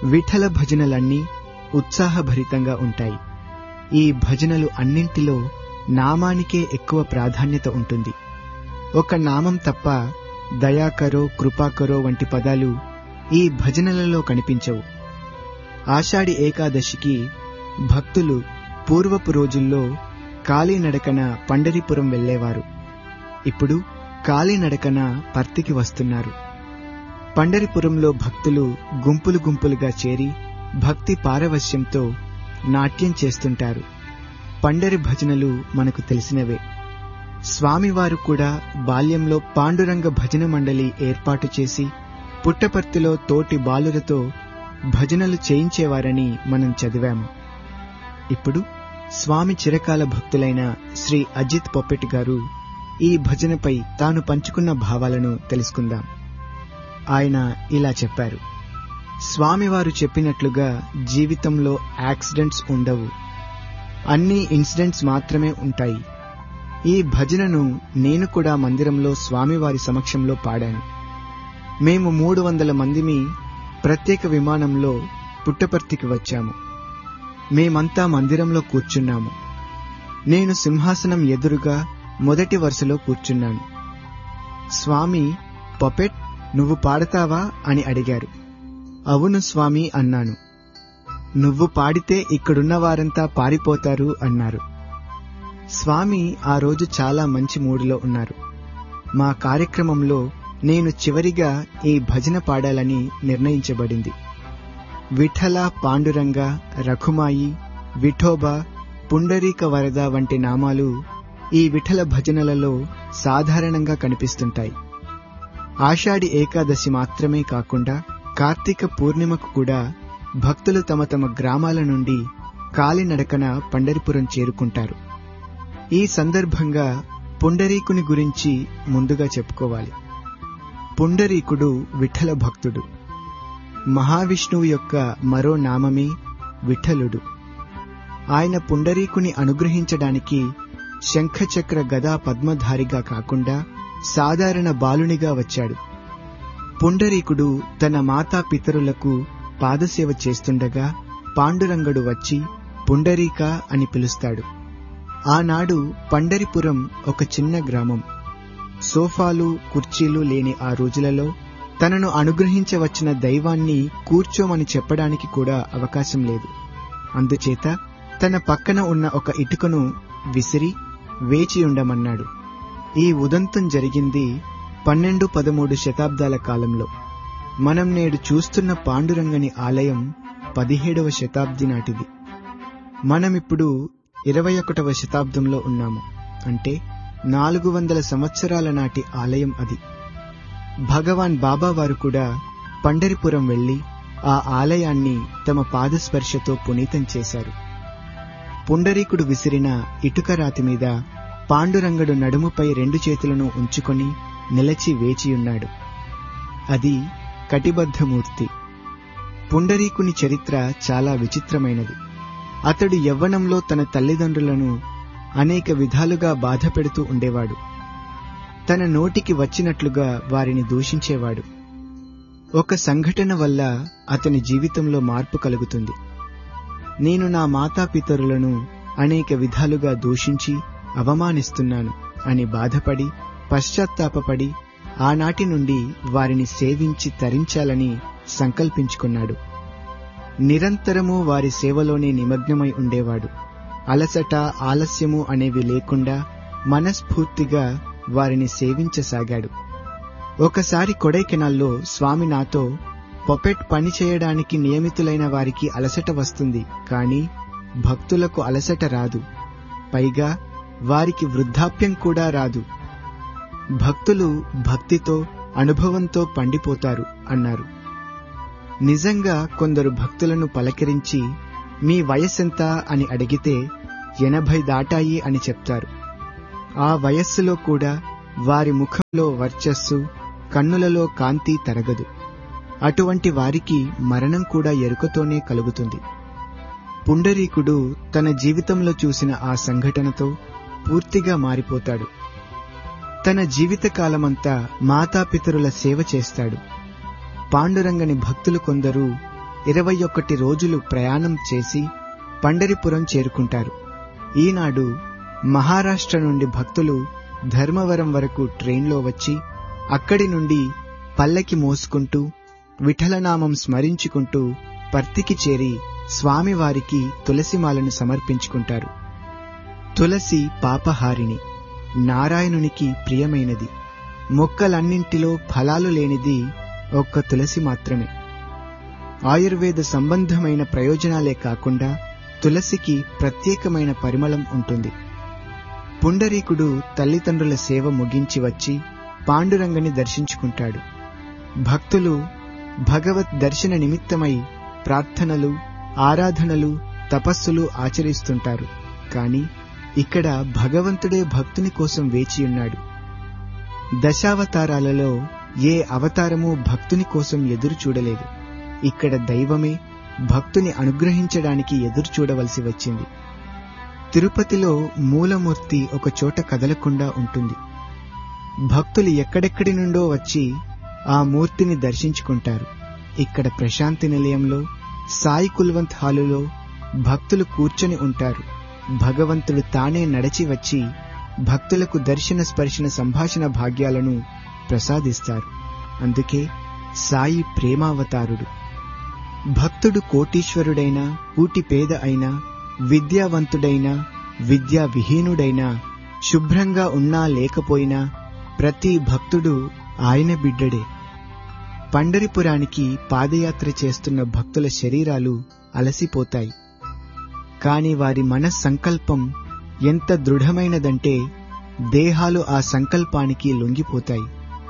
విఠల భజనలన్నీ ఉత్సాహభరితంగా ఉంటాయి ఈ భజనలు అన్నింటిలో నామానికే ఎక్కువ ప్రాధాన్యత ఉంటుంది ఒక నామం తప్ప దయాకరో కృపాకరో వంటి పదాలు ఈ భజనలలో కనిపించవు ఆషాఢి ఏకాదశికి భక్తులు పూర్వపు రోజుల్లో కాలినడకన పండరిపురం వెళ్లేవారు ఇప్పుడు కాలినడకన పర్తికి వస్తున్నారు పండరిపురంలో భక్తులు గుంపులు గుంపులుగా చేరి భక్తి పారవశ్యంతో నాట్యం చేస్తుంటారు పండరి భజనలు మనకు తెలిసినవే స్వామివారు కూడా బాల్యంలో పాండురంగ భజన మండలి ఏర్పాటు చేసి పుట్టపర్తిలో తోటి బాలులతో భజనలు చేయించేవారని మనం చదివాము ఇప్పుడు స్వామి చిరకాల భక్తులైన శ్రీ అజిత్ పొప్పెట్ గారు ఈ భజనపై తాను పంచుకున్న భావాలను తెలుసుకుందాం ఆయన ఇలా చెప్పారు స్వామివారు చెప్పినట్లుగా జీవితంలో యాక్సిడెంట్స్ ఉండవు అన్ని ఇన్సిడెంట్స్ మాత్రమే ఉంటాయి ఈ భజనను నేను కూడా మందిరంలో స్వామివారి సమక్షంలో పాడాను మేము మూడు వందల మందిమి ప్రత్యేక విమానంలో పుట్టపర్తికి వచ్చాము మేమంతా మందిరంలో కూర్చున్నాము నేను సింహాసనం ఎదురుగా మొదటి వరుసలో కూర్చున్నాను స్వామి పపెట్ నువ్వు పాడతావా అని అడిగారు అవును స్వామి అన్నాను నువ్వు పాడితే ఇక్కడున్న వారంతా పారిపోతారు అన్నారు స్వామి ఆ రోజు చాలా మంచి మూడులో ఉన్నారు మా కార్యక్రమంలో నేను చివరిగా ఈ భజన పాడాలని నిర్ణయించబడింది విఠల పాండురంగ రఘుమాయి విఠోబా పుండరీక వరద వంటి నామాలు ఈ విఠల భజనలలో సాధారణంగా కనిపిస్తుంటాయి ఆషాఢి ఏకాదశి మాత్రమే కాకుండా కార్తీక పూర్ణిమకు కూడా భక్తులు తమ తమ గ్రామాల నుండి కాలినడకన పండరిపురం చేరుకుంటారు ఈ సందర్భంగా పుండరీకుని గురించి ముందుగా చెప్పుకోవాలి పుండరీకుడు విఠల భక్తుడు మహావిష్ణువు యొక్క మరో నామమే విఠలుడు ఆయన పుండరీకుని అనుగ్రహించడానికి శంఖచక్ర గదా పద్మధారిగా కాకుండా సాధారణ బాలునిగా వచ్చాడు పుండరీకుడు తన మాతా పితరులకు పాదసేవ చేస్తుండగా పాండురంగడు వచ్చి పుండరీక అని పిలుస్తాడు ఆనాడు పండరిపురం ఒక చిన్న గ్రామం సోఫాలు కుర్చీలు లేని ఆ రోజులలో తనను అనుగ్రహించవచ్చిన దైవాన్ని కూర్చోమని చెప్పడానికి కూడా అవకాశం లేదు అందుచేత తన పక్కన ఉన్న ఒక ఇటుకను విసిరి వేచి ఉండమన్నాడు ఈ ఉదంతం జరిగింది పన్నెండు పదమూడు శతాబ్దాల కాలంలో మనం నేడు చూస్తున్న పాండురంగని ఆలయం పదిహేడవ శతాబ్ది నాటిది మనమిప్పుడు ఇరవై ఒకటవ శతాబ్దంలో ఉన్నాము అంటే నాలుగు వందల సంవత్సరాల నాటి ఆలయం అది భగవాన్ బాబా వారు కూడా పండరిపురం వెళ్లి ఆ ఆలయాన్ని తమ పాదస్పర్శతో పునీతం చేశారు పుండరీకుడు విసిరిన ఇటుక రాతి మీద పాండురంగడు నడుముపై రెండు చేతులను ఉంచుకొని నిలచి వేచియున్నాడు అది కటిబద్ధమూర్తి పుండరీకుని చరిత్ర చాలా విచిత్రమైనది అతడు యవ్వనంలో తన తల్లిదండ్రులను అనేక విధాలుగా బాధ పెడుతూ ఉండేవాడు తన నోటికి వచ్చినట్లుగా వారిని దూషించేవాడు ఒక సంఘటన వల్ల అతని జీవితంలో మార్పు కలుగుతుంది నేను నా మాతాపితరులను అనేక విధాలుగా దూషించి అవమానిస్తున్నాను అని బాధపడి పశ్చాత్తాపపడి ఆనాటి నుండి వారిని సేవించి తరించాలని సంకల్పించుకున్నాడు నిరంతరము వారి సేవలోనే నిమగ్నమై ఉండేవాడు అలసట ఆలస్యము అనేవి లేకుండా మనస్ఫూర్తిగా వారిని సేవించసాగాడు ఒకసారి కొడైకెనాల్లో స్వామి నాతో పొపెట్ పని చేయడానికి నియమితులైన వారికి అలసట వస్తుంది కాని భక్తులకు అలసట రాదు పైగా వారికి వృద్ధాప్యం కూడా రాదు భక్తులు భక్తితో అనుభవంతో పండిపోతారు అన్నారు నిజంగా కొందరు భక్తులను పలకరించి మీ వయస్సెంత అని అడిగితే ఎనభై దాటాయి అని చెప్తారు ఆ వయస్సులో కూడా వారి ముఖంలో వర్చస్సు కన్నులలో కాంతి తరగదు అటువంటి వారికి మరణం కూడా ఎరుకతోనే కలుగుతుంది పుండరీకుడు తన జీవితంలో చూసిన ఆ సంఘటనతో పూర్తిగా మారిపోతాడు తన జీవితకాలమంతా మాతాపితరుల సేవ చేస్తాడు పాండురంగని భక్తులు కొందరు ఇరవై ఒక్కటి రోజులు ప్రయాణం చేసి పండరిపురం చేరుకుంటారు ఈనాడు మహారాష్ట్ర నుండి భక్తులు ధర్మవరం వరకు ట్రైన్లో వచ్చి అక్కడి నుండి పల్లకి మోసుకుంటూ విఠలనామం స్మరించుకుంటూ పర్తికి చేరి స్వామివారికి తులసిమాలను సమర్పించుకుంటారు తులసి పాపహారిణి నారాయణునికి ప్రియమైనది మొక్కలన్నింటిలో ఫలాలు లేనిది ఒక్క తులసి మాత్రమే ఆయుర్వేద సంబంధమైన ప్రయోజనాలే కాకుండా తులసికి ప్రత్యేకమైన పరిమళం ఉంటుంది పుండరీకుడు తల్లిదండ్రుల సేవ ముగించి వచ్చి పాండురంగని దర్శించుకుంటాడు భక్తులు భగవత్ దర్శన నిమిత్తమై ప్రార్థనలు ఆరాధనలు తపస్సులు ఆచరిస్తుంటారు కాని ఇక్కడ భగవంతుడే భక్తుని కోసం వేచియున్నాడు దశావతారాలలో ఏ అవతారము భక్తుని కోసం ఎదురు చూడలేదు ఇక్కడ దైవమే భక్తుని అనుగ్రహించడానికి ఎదురు చూడవలసి వచ్చింది తిరుపతిలో మూలమూర్తి ఒక చోట కదలకుండా ఉంటుంది భక్తులు ఎక్కడెక్కడి నుండో వచ్చి ఆ మూర్తిని దర్శించుకుంటారు ఇక్కడ ప్రశాంతి నిలయంలో సాయి కుల్వంత్ హాలులో భక్తులు కూర్చొని ఉంటారు భగవంతుడు తానే నడచి వచ్చి భక్తులకు దర్శన స్పర్శన సంభాషణ భాగ్యాలను ప్రసాదిస్తారు అందుకే సాయి ప్రేమావతారుడు భక్తుడు కోటీశ్వరుడైనా కూటి పేద అయినా విద్యావంతుడైనా విద్యా విహీనుడైనా శుభ్రంగా ఉన్నా లేకపోయినా ప్రతి భక్తుడు ఆయన బిడ్డడే పండరిపురానికి పాదయాత్ర చేస్తున్న భక్తుల శరీరాలు అలసిపోతాయి కాని వారి మనస్సంకల్పం ఎంత దృఢమైనదంటే దేహాలు ఆ సంకల్పానికి లొంగిపోతాయి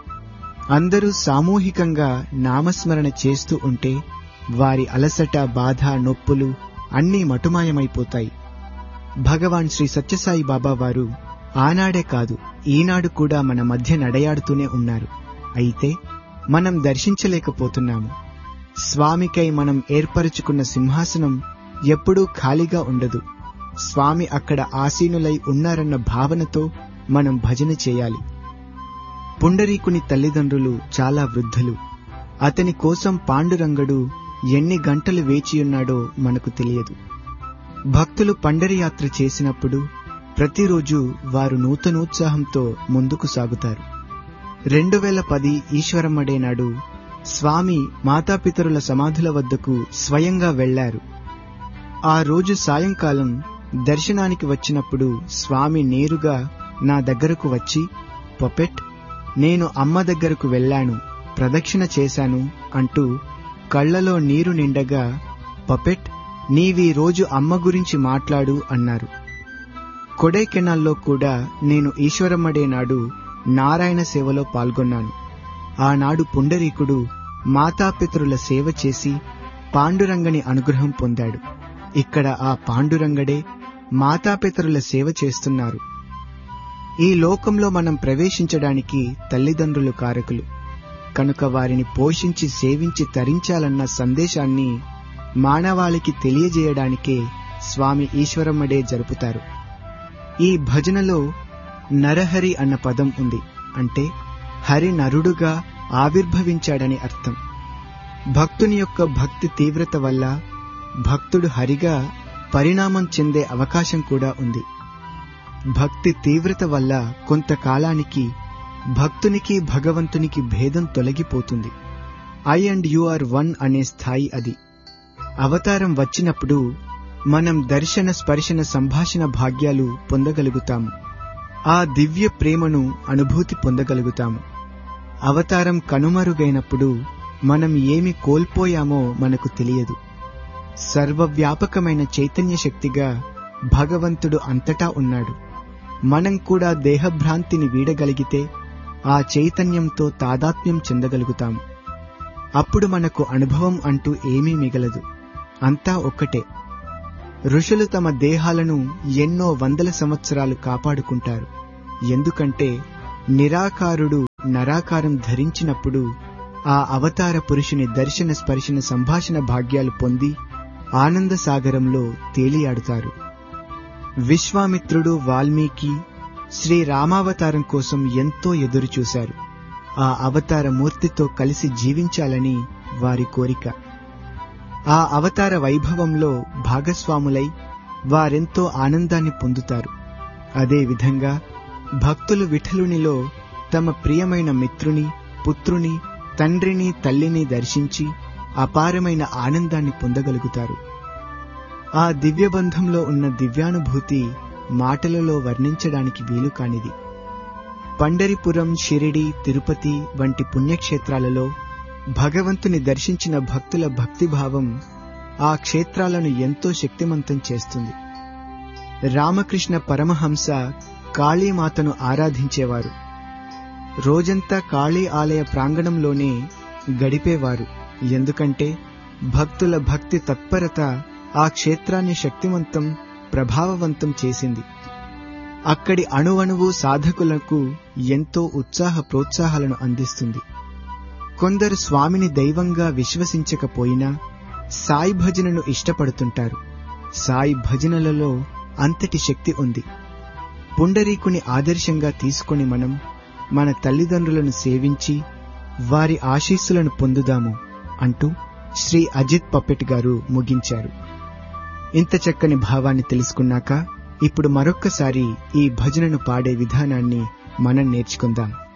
అందరూ సామూహికంగా నామస్మరణ చేస్తూ ఉంటే వారి అలసట బాధ నొప్పులు అన్నీ మటుమాయమైపోతాయి భగవాన్ శ్రీ సత్యసాయి బాబా వారు ఆనాడే కాదు ఈనాడు కూడా మన మధ్య నడయాడుతూనే ఉన్నారు అయితే మనం దర్శించలేకపోతున్నాము స్వామికై మనం ఏర్పరుచుకున్న సింహాసనం ఎప్పుడూ ఖాళీగా ఉండదు స్వామి అక్కడ ఆసీనులై ఉన్నారన్న భావనతో మనం భజన చేయాలి పుండరీకుని తల్లిదండ్రులు చాలా వృద్ధులు అతని కోసం పాండురంగడు ఎన్ని గంటలు వేచియున్నాడో మనకు తెలియదు భక్తులు పండరి యాత్ర చేసినప్పుడు ప్రతిరోజు వారు నూతనోత్సాహంతో ముందుకు సాగుతారు రెండు వేల పది ఈశ్వరమ్మడే నాడు స్వామి మాతాపితరుల సమాధుల వద్దకు స్వయంగా వెళ్లారు ఆ రోజు సాయంకాలం దర్శనానికి వచ్చినప్పుడు స్వామి నేరుగా నా దగ్గరకు వచ్చి పొపెట్ నేను అమ్మ దగ్గరకు వెళ్ళాను ప్రదక్షిణ చేశాను అంటూ కళ్లలో నీరు నిండగా పపెట్ నీవీ రోజు అమ్మ గురించి మాట్లాడు అన్నారు కొడైకెనాల్లో కూడా నేను ఈశ్వరమ్మడే నాడు నారాయణ సేవలో పాల్గొన్నాను ఆనాడు పుండరీకుడు మాతాపితరుల సేవ చేసి పాండురంగని అనుగ్రహం పొందాడు ఇక్కడ ఆ పాండురంగడే మాతాపితరుల సేవ చేస్తున్నారు ఈ లోకంలో మనం ప్రవేశించడానికి తల్లిదండ్రులు కారకులు కనుక వారిని పోషించి సేవించి తరించాలన్న సందేశాన్ని మానవాళికి తెలియజేయడానికే స్వామి ఈశ్వరమ్మడే జరుపుతారు ఈ భజనలో నరహరి అన్న పదం ఉంది అంటే హరి నరుడుగా ఆవిర్భవించాడని అర్థం భక్తుని యొక్క భక్తి తీవ్రత వల్ల భక్తుడు హరిగా పరిణామం చెందే అవకాశం కూడా ఉంది భక్తి తీవ్రత వల్ల కొంతకాలానికి భక్తునికి భగవంతునికి భేదం తొలగిపోతుంది I and you are one అనే స్థాయి అది అవతారం వచ్చినప్పుడు మనం దర్శన స్పర్శన సంభాషణ భాగ్యాలు పొందగలుగుతాము ఆ దివ్య ప్రేమను అనుభూతి పొందగలుగుతాము అవతారం కనుమరుగైనప్పుడు మనం ఏమి కోల్పోయామో మనకు తెలియదు సర్వవ్యాపకమైన చైతన్య శక్తిగా భగవంతుడు అంతటా ఉన్నాడు మనం కూడా దేహభ్రాంతిని వీడగలిగితే ఆ చైతన్యంతో తాదాత్మ్యం చెందగలుగుతాము అప్పుడు మనకు అనుభవం అంటూ ఏమీ మిగలదు అంతా ఒక్కటే ఋషులు తమ దేహాలను ఎన్నో వందల సంవత్సరాలు కాపాడుకుంటారు ఎందుకంటే నిరాకారుడు నరాకారం ధరించినప్పుడు ఆ అవతార పురుషుని దర్శన స్పర్శన సంభాషణ భాగ్యాలు పొంది ఆనంద సాగరంలో తేలియాడుతారు విశ్వామిత్రుడు వాల్మీకి శ్రీ రామావతారం కోసం ఎంతో ఎదురుచూశారు ఆ అవతార మూర్తితో కలిసి జీవించాలని వారి కోరిక ఆ అవతార వైభవంలో భాగస్వాములై వారెంతో ఆనందాన్ని పొందుతారు అదేవిధంగా భక్తులు విఠలునిలో తమ ప్రియమైన మిత్రుని పుత్రుని తండ్రిని తల్లిని దర్శించి అపారమైన ఆనందాన్ని పొందగలుగుతారు ఆ దివ్యబంధంలో ఉన్న దివ్యానుభూతి మాటలలో వర్ణించడానికి వీలు కానిది పండరిపురం షిరిడి తిరుపతి వంటి పుణ్యక్షేత్రాలలో భగవంతుని దర్శించిన భక్తుల భక్తిభావం ఆ క్షేత్రాలను ఎంతో శక్తిమంతం చేస్తుంది రామకృష్ణ పరమహంస కాళీమాతను ఆరాధించేవారు రోజంతా కాళీ ఆలయ ప్రాంగణంలోనే గడిపేవారు ఎందుకంటే భక్తుల భక్తి తత్పరత ఆ క్షేత్రాన్ని శక్తివంతం ప్రభావవంతం చేసింది అక్కడి అణువణువు సాధకులకు ఎంతో ఉత్సాహ ప్రోత్సాహాలను అందిస్తుంది కొందరు స్వామిని దైవంగా విశ్వసించకపోయినా సాయి భజనను ఇష్టపడుతుంటారు సాయి భజనలలో అంతటి శక్తి ఉంది పుండరీకుని ఆదర్శంగా తీసుకొని మనం మన తల్లిదండ్రులను సేవించి వారి ఆశీస్సులను పొందుదాము అంటూ శ్రీ అజిత్ పప్పెట్ గారు ముగించారు ఇంత చక్కని భావాన్ని తెలుసుకున్నాక ఇప్పుడు మరొక్కసారి ఈ భజనను పాడే విధానాన్ని మనం నేర్చుకుందాం